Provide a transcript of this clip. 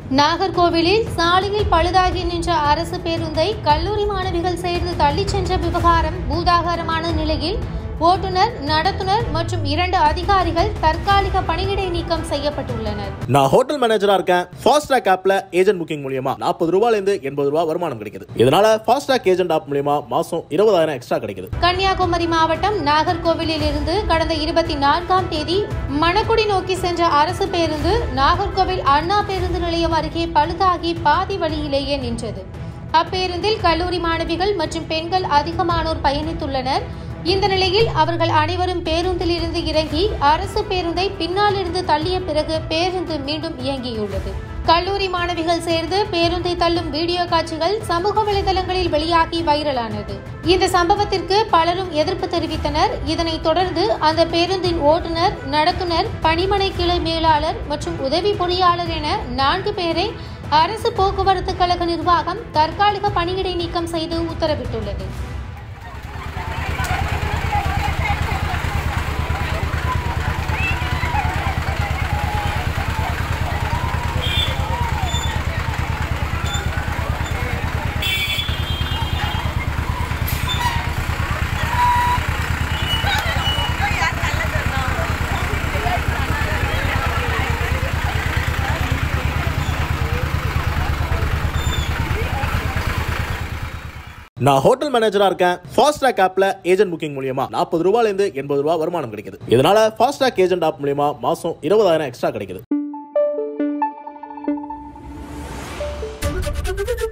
நாகர்கோவிலில் சாலையில் பழுதாகி நின்ற அரசு பேருந்தை கல்லூரி மாணவிகள் சேர்ந்து தள்ளிச் சென்ற விவகாரம் பூதாகரமான நிலையில் ஓட்டுநர் நடத்துனர் மற்றும் இரண்டு அதிகாரிகள் தற்காலிக பணியிடை நீக்கம் செய்யப்பட்டுள்ளனர் நான் ஹோட்டல் மேனேஜரா இருக்கேன் ஃபாஸ்ட்ராக் ஆப்ல ஏஜென்ட் புக்கிங் மூலியமா நாற்பது ரூபாயில இருந்து எண்பது ரூபாய் வருமானம் கிடைக்குது இதனால ஃபாஸ்ட்ராக் ஏஜென்ட் ஆப் மூலியமா மாசம் இருபதாயிரம் எக்ஸ்ட்ரா கிடைக்குது கன்னியாகுமரி மாவட்டம் நாகர்கோவிலில் இருந்து கடந்த இருபத்தி நான்காம் தேதி மணக்குடி நோக்கி சென்ற அரசு பேருந்து நாகர்கோவில் அண்ணா பேருந்து நிலையம் அருகே பழுதாகி பாதி வழியிலேயே நின்றது அப்பேருந்தில் கல்லூரி மாணவிகள் மற்றும் பெண்கள் அதிகமானோர் பயணித்துள்ளனர் இந்த நிலையில் அவர்கள் அனைவரும் பேருந்தில் இருந்து இறங்கி அரசு பேருந்தை பின்னால் இருந்து தள்ளிய பிறகு பேருந்து மீண்டும் இயங்கியுள்ளது கல்லூரி மாணவிகள் சேர்ந்து பேருந்தை தள்ளும் வீடியோ காட்சிகள் சமூக வலைதளங்களில் வெளியாகி வைரலானது இந்த சம்பவத்திற்கு பலரும் எதிர்ப்பு தெரிவித்தனர் இதனைத் தொடர்ந்து அந்த பேருந்தின் ஓட்டுநர் நடத்துனர் பணிமனை கிளை மேலாளர் மற்றும் உதவி பொறியாளர் என நான்கு பேரை அரசு போக்குவரத்து கழக நிர்வாகம் தற்காலிக பணியிடை நீக்கம் செய்து உத்தரவிட்டுள்ளது நான் ஹோட்டல் மேனேஜரா இருக்கேன் ஃபாஸ்ட்ராக் ஆப்ல ஏஜென்ட் புக்கிங் மூலியமா நாற்பது ரூபாயில இருந்து எண்பது ரூபாய் வருமானம் கிடைக்குது இதனால ஃபாஸ்ட்ராக் ஏஜென்ட் ஆப் மூலியமா மாசம் இருபதாயிரம் எக்ஸ்ட்ரா கிடைக்குது